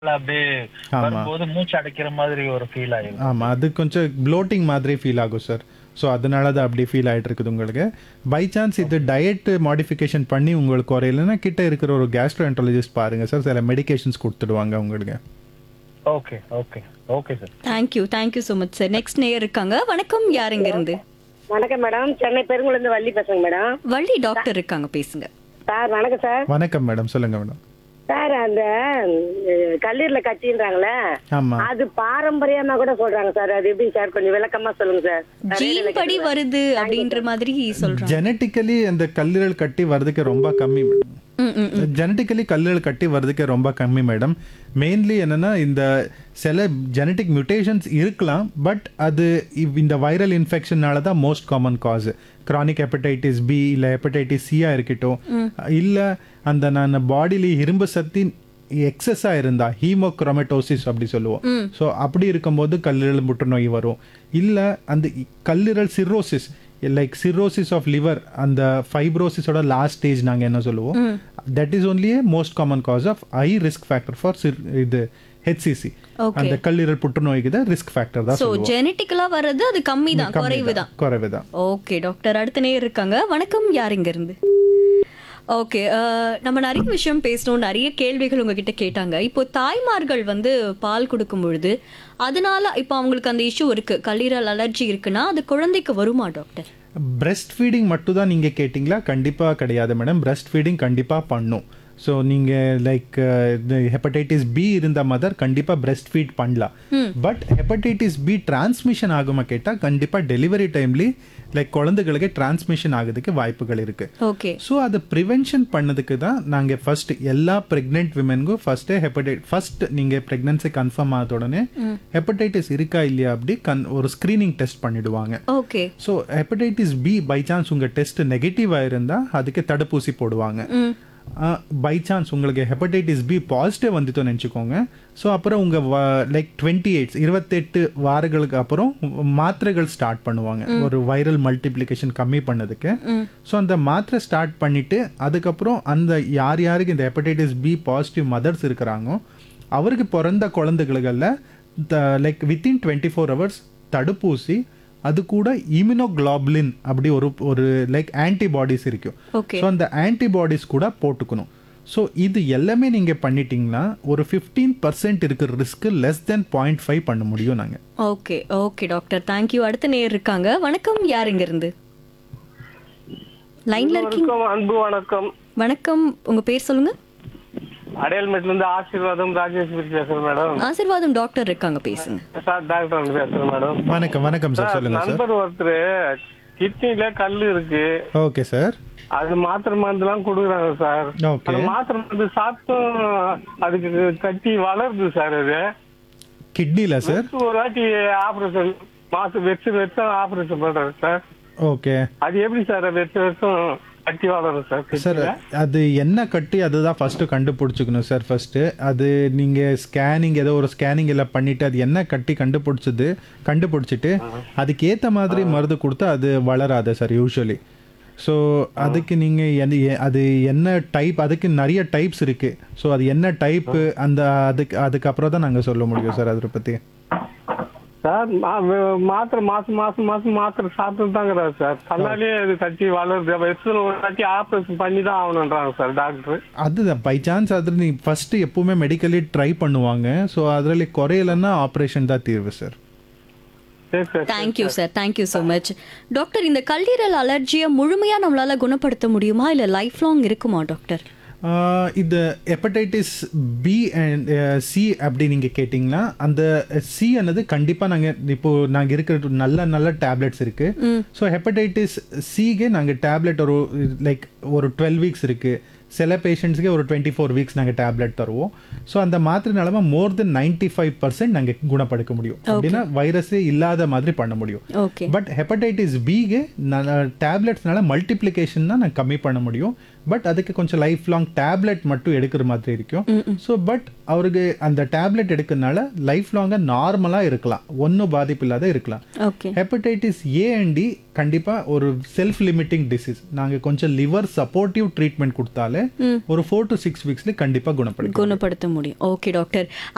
அப்படியே ஆமா. வரும்போது மூச்சு அடைக்கிற மாதிரி ஒரு ஃபீல் ஆயிடும் ஆமாம் அது கொஞ்சம் ப்ளோட்டிங் மாதிரி ஃபீல் ஆகும் சார் ஸோ அதனால தான் அப்படி ஃபீல் ஆகிட்டு இருக்குது உங்களுக்கு பை சான்ஸ் இது டயட் மாடிஃபிகேஷன் பண்ணி உங்களுக்கு குறையலன்னா கிட்ட இருக்கிற ஒரு கேஸ்ட்ரோஎன்டாலஜிஸ்ட் பாருங்கள் சார் சில மெடிகேஷன்ஸ் கொடுத்துடுவாங்க உங்களுக்கு okay okay okay sir thank you thank you so much sir next நேயர் இருக்காங்க வணக்கம் யார் இங்க இருந்து வணக்கம் மேடம் சென்னை பெருங்குளந்து வள்ளி பேசுங்க மேடம் வள்ளி டாக்டர் இருக்காங்க பேசுங்க சார் வணக்கம் சார் வணக்கம் மேடம் சொல்லுங்கள் மேடம் சார் அந்த அஹ், கல்லீரல கட்டின்றாங்களே ஆமாம் அது பாரம்பரியமா கூட சொல்றாங்க சார் அது எப்படி சார் கொஞ்சம் விளக்கமா சொல்லுங்க சார் ஜீன் படி வருது அப்படின்ற மாதிரி சொல்றாங்க ஜெனட்டிக்கலி அந்த கல்லீரல் கட்டி வர்றதுக்கு ரொம்ப கம்மி மேடம் ம், ம், ஜெனட்டிக்கலி கல்லீரல் கட்டி வர்றதுக்கு ரொம்ப கம்மி மேடம் மெயின்லி என்னன்னா இந்த சில ஜெனட்டிக் மியூட்டேஷன்ஸ் இருக்கலாம் பட் அது இவ்- இந்த வைரல் இன்ஃபெக்ஷனால தான் most common cause chronic hepatitis B இல்லை ஹெப்படைட்டிஸ் சியா இருக்கட்டும் இல்லை அந்த நான் பாடியில இரும்பு சக்தி எக்ஸஸாக இருந்தா ஹீமோக்ரோமட்டோசிஸ் அப்படி சொல்லுவோம் ஸோ அப்படி இருக்கும்போது கல்லீரல் புற்றுநோய் வரும் இல்லை அந்த இ- கல்லீரல் cirrhosis like cirrhosis of liver அந்த ஃபைப்ரோசிஸோட லாஸ்ட் ஸ்டேஜ் நாங்கள் என்ன சொல்லுவோம் that is only most common cause of a risk factor for இது ஹெச்சிசி Okay. அந்த கல்லீரல் புற்றுநோய்க்கு தான் ரிஸ்க் ஃபேக்டர் தான் ஸோ சொல்லுவோம் ஜெனட்டிக்கலா வர்றது அது கம்மி தான் குறைவு தான் குறைவு தான் ஓகே டாக்டர் அடுத்த நேயர் இருக்காங்க வணக்கம் யார் இங்க இருந்து ஓகே நம்ம நிறைய விஷயம் பேசணும் நிறைய கேள்விகள் உங்ககிட்ட கேட்டாங்க இப்போ தாய்மார்கள் வந்து பால் கொடுக்கும் பொழுது அதனால இப்போ அவங்களுக்கு அந்த இஷ்யூ இருக்கு கல்லீரல் அலர்ஜி இருக்குன்னா அது குழந்தைக்கு வருமா டாக்டர் பிரஸ்ட் ஃபீடிங் மட்டும் தான் நீங்கள் கேட்டிங்களா கண்டிப்பாக கிடையாது மேடம் பிரஸ்ட் ஃபீடிங் கண்டிப்பாக பண்ணும் ஸோ நீங்கள் லைக் ஹெப்படைட்டிஸ் பி இருந்த மதர் கண்டிப்பாக பிரஸ்ட் ஃபீட் பண்ணலாம் பட் ஹெப்படைட்டிஸ் பி டிரான்ஸ்மிஷன் ஆகுமா கேட்டால் கண்டிப்பாக டெலிவரி டைம்லி லைக் குழந்தைகளுக்கு டிரான்ஸ்மிஷன் ஆகுறதுக்கு வாய்ப்புகள் இருக்குது ஓகே ஸோ அதை ப்ரிவென்ஷன் பண்ணதுக்கு தான் நாங்கள் ஃபர்ஸ்ட் எல்லா ப்ரெக்னென்ட் விமென்க்கும் ஃபர்ஸ்ட்டு ஹெப்படைட் ஃபர்ஸ்ட் நீங்கள் ப்ரெக்னன்சி கன்ஃபார்ம் ஆனத உடனே ஹெப்படைட்டிஸ் இருக்கா இல்லையா அப்படி கன் ஒரு ஸ்க்ரீனிங் டெஸ்ட் பண்ணிடுவாங்க okay so hepatitis B by chance உங்கள் டெஸ்ட் நெகட்டிவாக இருந்தால் அதுக்கு தடுப்பூசி போடுவாங்க பை சான்ஸ் உங்களுக்கு ஹெப்படைட்டிஸ் பி பாசிட்டிவ் வந்துட்டோன்னு நினச்சிக்கோங்க ஸோ அப்புறம் உங்கள் லைக் டுவெண்ட்டி எயிட்ஸ் இருபத்தெட்டு வாரங்களுக்கு அப்புறம் மாத்திரைகள் ஸ்டார்ட் பண்ணுவாங்க ஒரு வைரல் மல்டிப்ளிகேஷன் கம்மி பண்ணதுக்கு ஸோ அந்த மாத்திரை ஸ்டார்ட் பண்ணிட்டு அதுக்கப்புறம் அந்த யார் யாருக்கு இந்த ஹெப்படைட்டிஸ் பி பாசிட்டிவ் மதர்ஸ் இருக்கிறாங்களோ அவருக்கு பிறந்த குழந்தைகளில் like within twenty four hours தடுப்பூசி அது கூட இம்யூனோகுளோபுலின் அப்படி ஒரு ஒரு லைக் ஆன்டிபாடிஸ் இருக்கும் ஓகே ஸோ அந்த ஆன்டிபாடிஸ் கூட போட்டுக்கணும் ஸோ இது எல்லாமே நீங்கள் பண்ணிட்டீங்கன்னா ஒரு ஃபிஃப்டீன் பர்சன்ட் இருக்கிற risk less than point five பண்ண முடியும் நாங்கள் ஓகே ஓகே டாக்டர் தேங்க்யூ அடுத்த நேயர் இருக்காங்க வணக்கம் யார் இங்க இருந்து லைன்ல இருக்கீங்க வணக்கம் அன்பு வணக்கம் வணக்கம் உங்க பேர் சொல்லுங்க அடையாளமேட்ல இருந்து ஆசீர்வாதம் ராஜேஸ்வரி பேசுறேன் மேடம் ஆசீர்வாதம் டாக்டர் இருக்காங்க பேசுங்க சார் டாக்டர் வந்து பேசுறேன் மேடம் வணக்கம் வணக்கம் சார் சார் சொல்லுங்கள் சார் நண்பர் ஒருத்தர் கிட்னில கல் இருக்கு ஓகே சார் அது மாத்திரை மருந்துலாம் கொடுக்குறாங்க சார் ஓகே அந்த மாத்திரை மருந்து சாப்பிட்டும் அதுக்கு கட்டி வளருது சார் அது கிட்னியில் சார் வெச்சு ஒரு வாட்டி ஆபரேஷன் மாசம் வெச்சு வெச்சும் ஆபரேஷன் பண்றாரு சார் ஓகே அது எப்படி சார் வெச்சு வெச்சும் கட்டி வளரும் சார் சார் கிட்னில? அது என்ன கட்டி அதுதான் ஃபர்ஸ்ட் கண்டுபிடிச்சிக்கணும் சார் ஃபர்ஸ்ட் அது நீங்க ஸ்கேனிங் ஏதோ ஒரு ஸ்கேனிங் எல்லாம் பண்ணிட்டு அது என்ன கட்டி கண்டுபிடிச்சது கண்டுபிடிச்சிட்டு அதுக்கு ஏத்த மாதிரி மருந்து கொடுத்தா அது வளராது சார் யூஸ்வலி ஸோ அதுக்கு நீங்க எந்த எ- அது என்ன டைப் அதுக்கு நிறைய டைப்ஸ் இருக்கு ஸோ அது என்ன டைப் அந்த அதுக்கு அதுக்கப்புறம் தான் நாங்கள் சொல்ல முடியும் சார் அதை பத்தி சார் மா- வே- மாத்திரை மாசம் மாசம் மாசம் மாத்திரை சாப்பிட்டு தாங்கிறாரு சார் தன்னாலே அது கட்டி வளருது வயசுல ஒரு வாட்டி ஆபரேஷன் பண்ணி தான் ஆகணுன்றாங்க சார் டாக்டர் அதுதான் பை சான்ஸ் அதில் நீ ஃபர்ஸ்ட் எப்பவுமே மெடிக்கலி ட்ரை பண்ணுவாங்க ஸோ அதில் குறையலன்னா ஆப்ரேஷன் தான் தீர்வு சார் சரி sir thank you sir thank you so much doctor இந்த கல்லீரல் அலர்ஜியை முழுமையா நம்மளால குணப்படுத்த முடியுமா இல்ல லைஃப் லாங் இருக்குமா டாக்டர் ஆஹ் இது ஹெப்படைட்டிஸ் பி அண்ட் சி அப்படி நீங்கள் கேட்டிங்கன்னா அந்த சி ஆனது கண்டிப்பாக நாங்கள் இப்போ நாங்கள் இருக்கிற நல்ல நல்ல டேப்லெட்ஸ் இருக்குது ஸோ ஹெப்படைட்டிஸ் சிக்கு நாங்கள் டேப்லெட் ஒரு லைக் ஒரு டுவெல் வீக்ஸ் இருக்குது சில பேஷண்ட்ஸ்க்கு ஒரு டுவெண்ட்டி ஃபோர் வீக்ஸ் நாங்கள் டேப்லெட் தருவோம் ஸோ அந்த மாத்திரைனால more than ninety five percent நாங்கள் குணப்படுத்த முடியும் அப்படின்னா வைரஸே இல்லாத மாதிரி பண்ண முடியும் ஓகே பட் ஹெப்படைட்டிஸ் பிக்கு டேப்லெட்ஸ்னால மல்டிப்ளிகேஷன் தான் நான் கம்மி பண்ண முடியும் பட் அதுக்கு கொஞ்சம் லைஃப் லாங் டேப்லெட் மட்டும் எடுக்கிற மாதிரி இருக்கும் ஸோ பட் அவருக்கு அந்த டேப்லெட் எடுக்கிறதுனால லைஃப் லாங்காக நார்மலாக இருக்கலாம் ஒன்றும் பாதிப்பு இல்லாத இருக்கலாம் okay hepatitis A and D கண்டிப்பாக ஒரு செல்ஃப் லிமிட்டிங் டிசீஸ் நாங்கள் கொஞ்சம் லிவர் சப்போர்ட்டிவ் ட்ரீட்மெண்ட் கொடுத்தாலே ஒரு ஃபோர் டு சிக்ஸ் வீக்ஸ்ல கண்டிப்பாக குணப்படுத்தும் குணப்படுத்த முடியும் ஓகே டாக்டர்